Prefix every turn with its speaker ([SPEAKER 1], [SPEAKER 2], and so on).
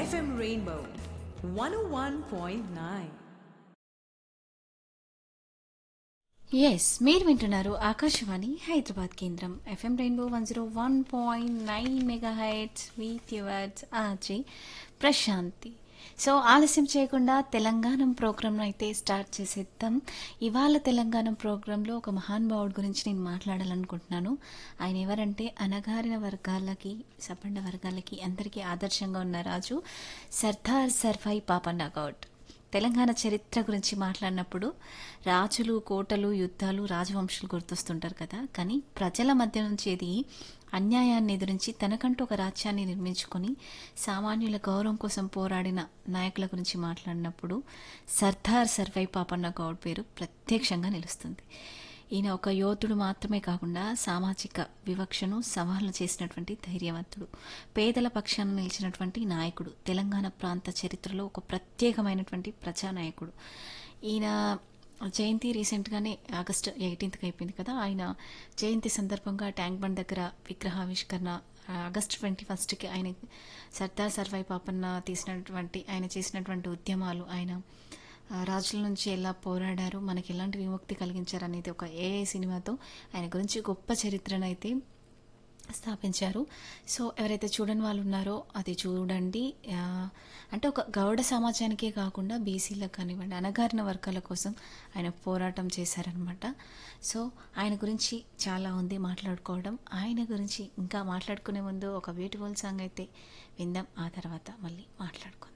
[SPEAKER 1] FM Rainbow 101.9.
[SPEAKER 2] Yes మీరు వింటున్నారు ఆకాశవాణి హైదరాబాద్ కేంద్రం FM rainbow one zero one point nine mega hits with yours RJ Prashanthi so ఆలస్యం చేయకుండా Telangana programme అయితే స్టార్ట్ చేసేద్దాం ఇవాళ తెలంగాణ ప్రోగ్రాంలో ఒక మహానుభావుడి గురించి నేను మాట్లాడాలనుకుంటున్నాను ఆయన ఎవరంటే అనగారిన వర్గాలకి సపండ వర్గాలకి అందరికీ ఆదర్శంగా ఉన్న రాజు సర్దార్ సర్ఫాయి పాపన్న గౌడ్ తెలంగాణ చరిత్ర గురించి మాట్లాడినప్పుడు రాజులు కోటలు యుద్ధాలు రాజవంశాలు గుర్తొస్తుంటారు కదా కానీ ప్రజల మధ్య నుంచి ఇది అన్యాయాన్ని ఎదిరించి తనకంటూ ఒక రాజ్యాన్ని నిర్మించుకొని సామాన్యుల గౌరవం కోసం పోరాడిన నాయకుల గురించి మాట్లాడినప్పుడు సర్దార్ సర్వై పాపన్న గౌడ్ పేరు ప్రత్యక్షంగా నిలుస్తుంది ఈయన ఒక యోధుడు మాత్రమే కాకుండా సామాజిక వివక్షను సవాలు చేసినటువంటి ధైర్యవంతుడు పేదల పక్షాన నిలిచినటువంటి నాయకుడు తెలంగాణ ప్రాంత చరిత్రలో ఒక ప్రత్యేకమైనటువంటి ప్రజానాయకుడు ఈయన జయంతి రీసెంట్గానే ఆగస్టు ఎయిటీన్త్కి అయిపోయింది కదా ఆయన జయంతి సందర్భంగా ట్యాంక్ బండ్ దగ్గర విగ్రహావిష్కరణ ఆగస్టు ట్వంటీ ఫస్ట్కి ఆయన సర్దార్ సర్వై పాపన్న తీసినటువంటి ఆయన చేసినటువంటి ఉద్యమాలు ఆయన ఆ, రాజుల నుంచి ఎలా పోరాడారు మనకి ఎలాంటి విముక్తి కలిగించారు అనేది ఒక ఏఐ సినిమాతో ఆయన గురించి గొప్ప చరిత్రను అయితే స్థాపించారు సో ఎవరైతే చూడని వాళ్ళు ఉన్నారో అది చూడండి ఆ, అంటే ఒక గౌడ సమాజానికే కాకుండా బీసీలకు కానివ్వండి అనగారిన వర్గాల కోసం ఆయన పోరాటం చేశారనమాట సో ఆయన గురించి చాలా ఉంది మాట్లాడుకోవడం ఆయన గురించి ఇంకా మాట్లాడుకునే ముందు ఒక బ్యూటిఫుల్ సాంగ్ అయితే విందాం ఆ తర్వాత మళ్ళీ మాట్లాడుకుందాం